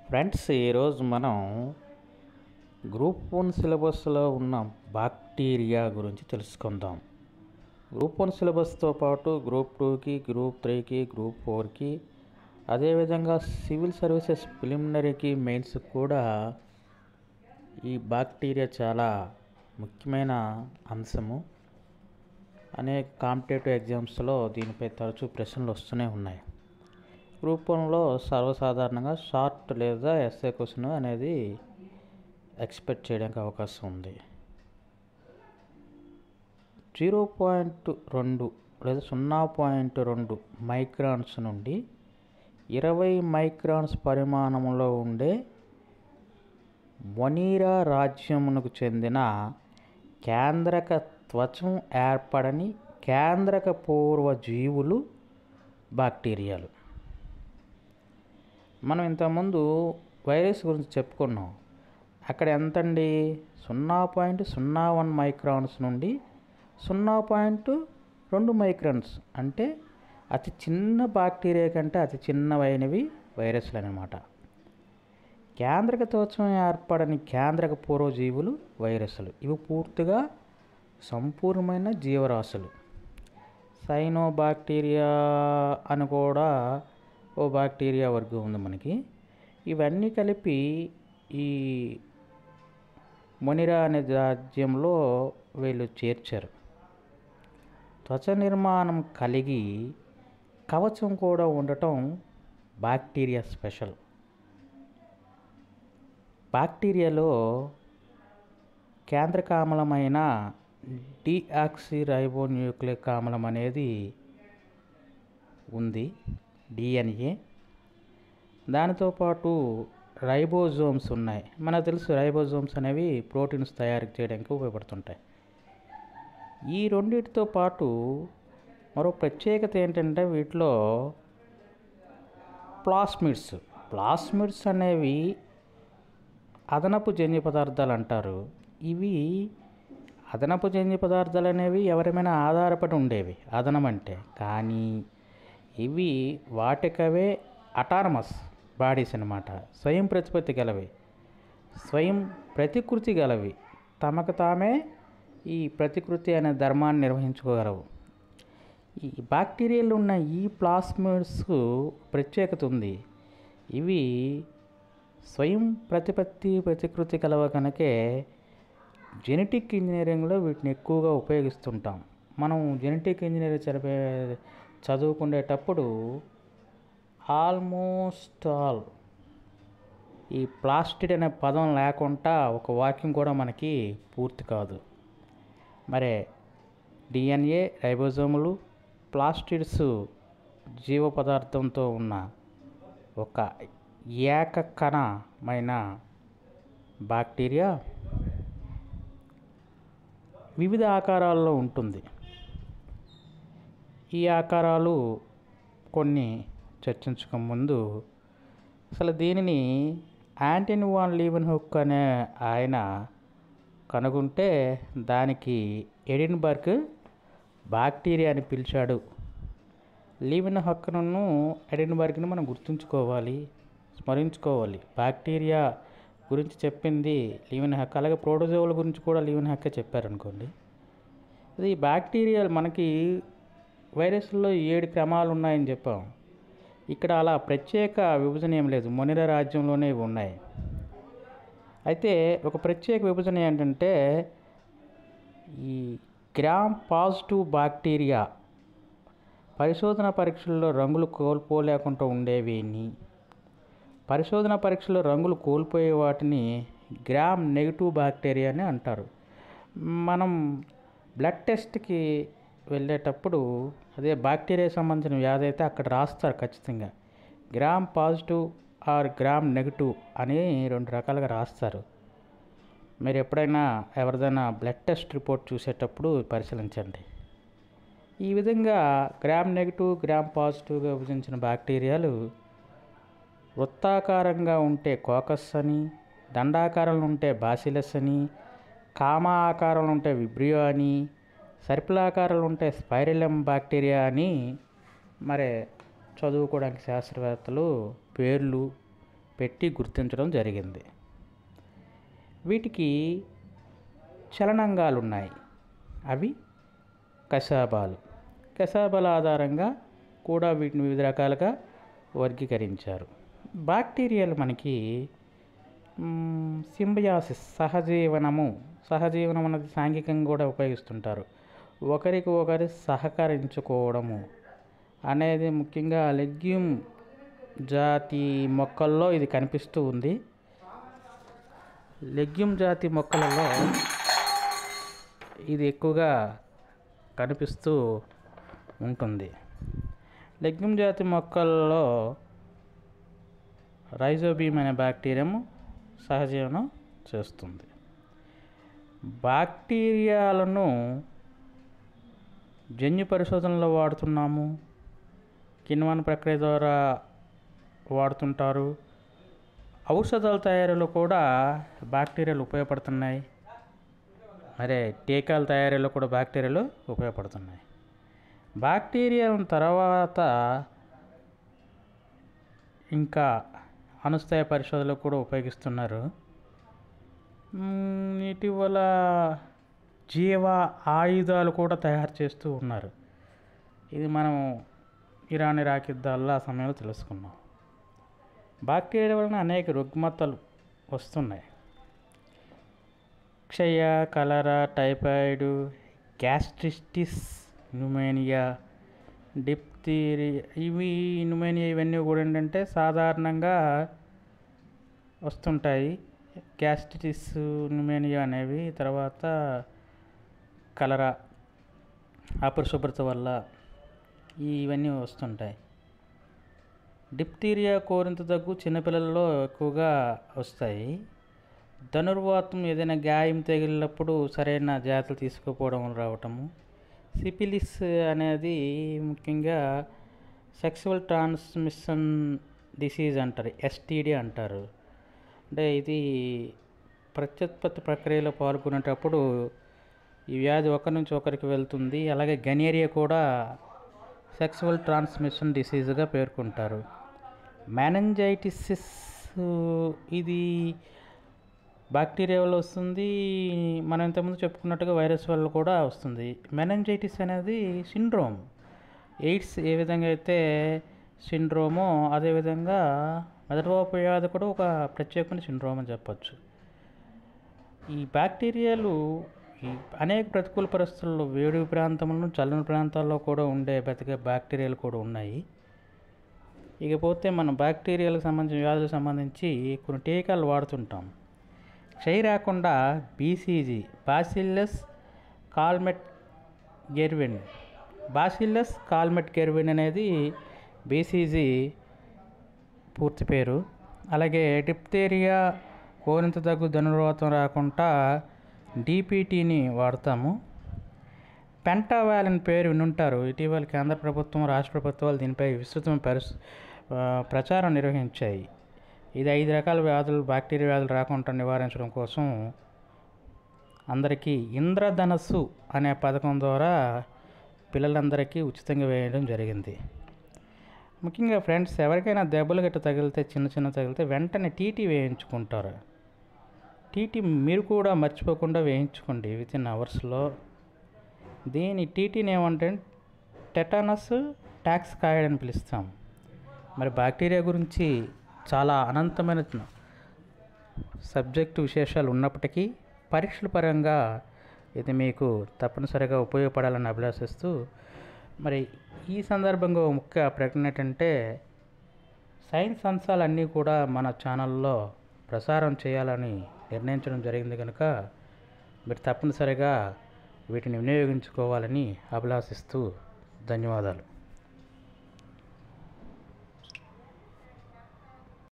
friends ఈరోజు మనం group one సిలబస్లో ఉన్న బాక్టీరియా గురించి తెలుసుకుందాం గ్రూప్ వన్ సిలబస్తో పాటు గ్రూప్ టూకి గ్రూప్ త్రీకి గ్రూప్ ఫోర్కి అదేవిధంగా సివిల్ సర్వీసెస్ ప్రిలిమినరీకి మెయిన్స్ కూడా ఈ బాక్టీరియా చాలా ముఖ్యమైన అంశము అనేక కాంపిటేటివ్ ఎగ్జామ్స్లో దీనిపై తరచూ ప్రశ్నలు వస్తూనే ఉన్నాయి గ్రూప్ వన్లో సర్వసాధారణంగా షార్ట్ లేదా ఎస్ఏ క్వశ్చన్ అనేది ఎక్స్పెక్ట్ చేయడానికి అవకాశం ఉంది జీరో పాయింట్ రెండు లేదా సున్నా పాయింట్ రెండు మైక్రాన్స్ నుండి ఇరవై మైక్రాన్స్ పరిమాణంలో ఉండే మొనీరా రాజ్యమునకు చెందిన కేంద్రక త్వచం ఏర్పడని కేంద్రక పూర్వ జీవులు బాక్టీరియాలు మనం ఇంతకుముందు వైరస్ గురించి చెప్పుకున్నాం అక్కడ ఎంతండి సున్నా పాయింట్ సున్నా వన్ మైక్రాన్స్ నుండి సున్నా పాయింట్ రెండు మైక్రాన్స్ అంటే అతి చిన్న బాక్టీరియా కంటే అతి చిన్నవైనవి వైరస్లు అనమాట కేంద్రక త్వచం ఏర్పడని కేంద్రక పూర్వజీవులు వైరస్లు ఇవి పూర్తిగా సంపూర్ణమైన జీవరాశులు సైనో బాక్టీరియా అని కూడా ఓ బాక్టీరియా వర్గం ఉంది మనకి ఇవన్నీ కలిపి ఈ మొనిరా అనే రాజ్యంలో వీళ్ళు చేర్చారు త్వచ నిర్మాణం కలిగి కవచం కూడా ఉండటం బాక్టీరియా స్పెషల్ బాక్టీరియాలో కేంద్రకామలమైన డిఆక్సిరైబోన్యూక్లిక్ ఆమ్లం అనేది ఉంది డిఎన్ఏ దానితో పాటు రైబోజోమ్స్ ఉన్నాయి మనకు తెలుసు రైబోజోమ్స్ అనేవి ప్రోటీన్స్ తయారు చేయడానికి ఉపయోగపడుతుంటాయి ఈ రెండింటితో పాటు మరో ప్రత్యేకత ఏంటంటే వీటిలో ప్లాస్మిడ్స్ ప్లాస్మిడ్స్ అనేవి అదనపు జన్యు పదార్థాలు అంటారు ఇవి అదనపు జన్యు పదార్థాలు అనేవి ఎవరిమైనా ఆధారపడి ఉండేవి అదనం అంటే కానీ ఇవి వాటికవే అటానమస్ బాడీస్ అనమాట స్వయం ప్రతిపత్తి గలవి స్వయం ప్రతికృతి గలవి తమకు తామే ఈ ప్రతికృతి అనే ధర్మాన్ని నిర్వహించుకోగలవు ఈ బాక్టీరియాలో ఉన్న ఈ ప్లాస్మిడ్స్కు ప్రత్యేకత ఉంది ఇవి స్వయం ప్రతిపత్తి ప్రతికృతి కలవ కనుకే జెనెటిక్ ఇంజనీరింగ్లో వీటిని ఎక్కువగా ఉపయోగిస్తుంటాం మనం జెనెటిక్ ఇంజనీరింగ్ చదివే చదువుకునేటప్పుడు ఆల్మోస్ట్ ఆల్ ఈ ప్లాస్టిడ్ అనే పదం లేకుండా ఒక వాక్యం కూడా మనకి పూర్తి కాదు మరే డిఎన్ఏ రైబోజోములు ప్లాస్టిడ్స్ జీవ పదార్థంతో ఉన్న ఒక ఏకకణమైన బాక్టీరియా వివిధ ఆకారాల్లో ఉంటుంది ఈ ఆకారాలు కొన్ని చర్చించక ముందు అసలు దీనిని యాంటనీ వాన్ లీవెన్ హుక్ అనే ఆయన కనుగొంటే దానికి ఎడిన్బర్గ్ బాక్టీరియా అని పిలిచాడు లీవెన్ హక్కును ఎడిన్బర్గ్ని మనం గుర్తుంచుకోవాలి స్మరించుకోవాలి బాక్టీరియా గురించి చెప్పింది లీవెన్ హక్ అలాగే ప్రోటోజోవుల గురించి కూడా లీవెన్ హక్కే చెప్పారనుకోండి ఇది బ్యాక్టీరియా మనకి వైరస్లో ఏడు క్రమాలు ఉన్నాయని చెప్పాం ఇక్కడ అలా ప్రత్యేక విభజన ఏం లేదు మొనిర రాజ్యంలోనే ఇవి ఉన్నాయి అయితే ఒక ప్రత్యేక విభజన ఏంటంటే ఈ గ్రామ్ పాజిటివ్ బాక్టీరియా పరిశోధన పరీక్షల్లో రంగులు కోల్పోలేకుండా ఉండేవిని పరిశోధన పరీక్షలో రంగులు కోల్పోయే వాటిని గ్రామ్ నెగిటివ్ బాక్టీరియా అని అంటారు మనం బ్లడ్ టెస్ట్కి వెళ్ళేటప్పుడు అదే బాక్టీరియా సంబంధించిన వ్యాధి అయితే అక్కడ రాస్తారు ఖచ్చితంగా gram positive or gram negative అని రెండు రకాలుగా రాస్తారు మీరు ఎప్పుడైనా ఎవరిదైనా బ్లడ్ టెస్ట్ రిపోర్ట్ చూసేటప్పుడు పరిశీలించండి ఈ విధంగా గ్రామ్ నెగిటివ్ గ్రామ్ పాజిటివ్గా విభజించిన బాక్టీరియాలు వృత్తాకారంగా ఉంటే కోకస్ అని దండాకారంలో ఉంటే బాసిలస్ అని కామా ఆకారంలో ఉంటే విబ్రియో అని సర్పిలాకారంలో ఉంటే స్పైరిలం బాక్టీరియా అని మరి చదువుకోవడానికి శాస్త్రవేత్తలు పేర్లు పెట్టి గుర్తించడం జరిగింది వీటికి చలనంగాలు ఉన్నాయి అవి కశాబాలు కశాబాల ఆధారంగా కూడా వీటిని వివిధ రకాలుగా వర్గీకరించారు బ్యాక్టీరియాలు మనకి సింబయాసిస్ సహజీవనము సహజీవనం అన్నది సాంఘికంగా కూడా ఉపయోగిస్తుంటారు ఒకరికి ఒకరి సహకరించుకోవడము అనేది ముఖ్యంగా లెగ్యూమ్ జాతి మొక్కల్లో ఇది కనిపిస్తూ ఉంది లెగ్యూమ్ జాతి మొక్కలలో ఇది ఎక్కువగా కనిపిస్తూ ఉంటుంది లెగ్యూమ్ జాతి మొక్కల్లో రైజోబీమ్ అనే బ్యాక్టీరియం సహజీవనం చేస్తుంది బ్యాక్టీరియాలను జన్యు పరిశోధనలో వాడుతున్నాము కిణ్వన ప్రక్రియ ద్వారా వాడుతుంటారు ఔషధాల తయారీలో కూడా బ్యాక్టీరియాలు ఉపయోగపడుతున్నాయి మరే టీకాల తయారీలో కూడా బ్యాక్టీరియాలు ఉపయోగపడుతున్నాయి బ్యాక్టీరియా తర్వాత ఇంకా అణుస్థాయి పరిశోధనలు కూడా ఉపయోగిస్తున్నారు మ్మ్, ఇటీవల జీవ ఆయుధాలు కూడా తయారు చేస్తూ ఉన్నారు ఇది మనం ఇరాన్ ఇరాక్ యుద్ధాల్లో ఆ సమయంలో తెలుసుకున్నాం బ్యాక్టీరియా వలన అనేక రుగ్మతలు వస్తున్నాయి క్షయ కలరా టైఫాయిడ్ గ్యాస్ట్రిస్టిస్ న్యూమేనియా డిప్తీరియా ఇవి న్యూమేనియా ఇవన్నీ కూడా ఏంటంటే సాధారణంగా వస్తుంటాయి గ్యాస్ట్రిటిస్ న్యూమేనియా అనేవి తర్వాత కలరా అపరిశుభ్రత వల్ల ఇవన్నీ వస్తుంటాయి డిప్తీరియా కోరింత దగ్గు చిన్నపిల్లల్లో ఎక్కువగా వస్తాయి ధనుర్వాతం ఏదైనా గాయం తగిలినప్పుడు సరైన జాగ్రత్తలు తీసుకోకపోవడం వల్ల రావటము సిపిలిస్ అనేది ముఖ్యంగా సెక్సువల్ ట్రాన్స్మిషన్ డిసీజ్ అంటారు ఎస్టీడీ అంటారు అంటే ఇది ప్రత్యుత్పత్తి ప్రక్రియలో పాల్గొనేటప్పుడు ఈ వ్యాధి ఒకరి నుంచి ఒకరికి వెళ్తుంది అలాగే గనేరియా కూడా సెక్సువల్ ట్రాన్స్మిషన్ డిసీజ్గా పేర్కొంటారు మెనంజైటిసిస్ ఇది బ్యాక్టీరియా వల్ల వస్తుంది మనం ఇంతకుముందు చెప్పుకున్నట్టుగా వైరస్ వల్ల కూడా వస్తుంది మెనంజైటిస్ అనేది సిండ్రోమ్ ఎయిడ్స్ ఏ విధంగా అయితే సిండ్రోమో అదేవిధంగా మెదడువాపు వ్యాధి కూడా ఒక ప్రత్యేకమైన సిండ్రోమ్ అని చెప్పొచ్చు ఈ బ్యాక్టీరియాలు ఈ అనేక ప్రతికూల పరిస్థితుల్లో వేడి ప్రాంతంలో చల్లని ప్రాంతాల్లో కూడా ఉండే బతికే బ్యాక్టీరియాలు కూడా ఉన్నాయి ఇకపోతే మనం బ్యాక్టీరియాలకు సంబంధించిన వ్యాధులకు సంబంధించి కొన్ని టీకాలు వాడుతుంటాం క్షయ రాకుండా BCG bacillus Calmette Guerin bacillus Calmette Guerin అనేది బీసీజీ పూర్తి పేరు అలాగే డిప్తేరియా కోరింత దగ్గు ధనుర్వాతం రాకుండా డీపీటీని వాడతాము పెంటావాలిన్ పేరు వినుంటారు ఇటీవల కేంద్ర ప్రభుత్వం రాష్ట్ర ప్రభుత్వాలు దీనిపై విస్తృతమైన పరిస్ ఆ, ప్రచారం నిర్వహించాయి ఇది ఐదు రకాల వ్యాధులు బ్యాక్టీరియా వ్యాధులు రాకుండా నివారించడం కోసం అందరికీ ఇంద్రధనస్సు అనే పథకం ద్వారా పిల్లలందరికీ ఉచితంగా వేయడం జరిగింది ముఖ్యంగా ఫ్రెండ్స్ ఎవరికైనా దెబ్బలు గట్ట తగిలితే చిన్న చిన్న తగిలితే వెంటనే టీటీ వేయించుకుంటారు టీటీ మీరు కూడా మర్చిపోకుండా వేయించుకోండి విత్ ఇన్ అవర్స్లో దీని టీటీని ఏమంటే టెటానస్ ట్యాక్స్ కాయడ్ అని పిలుస్తాం మరి బ్యాక్టీరియా గురించి చాలా అనంతమైన సబ్జెక్టు విశేషాలు ఉన్నప్పటికీ పరీక్షల పరంగా ఇది మీకు తప్పనిసరిగా ఉపయోగపడాలని అభిలాషిస్తూ మరి ఈ సందర్భంగా ఒక ముఖ్య ప్రకటన ఏంటంటే సైన్స్ అంశాలన్నీ కూడా మన ఛానల్లో ప్రసారం చేయాలని నిర్ణయించడం జరిగింది కనుక మీరు తప్పనిసరిగా వీటిని వినియోగించుకోవాలని అభిలాషిస్తూ ధన్యవాదాలు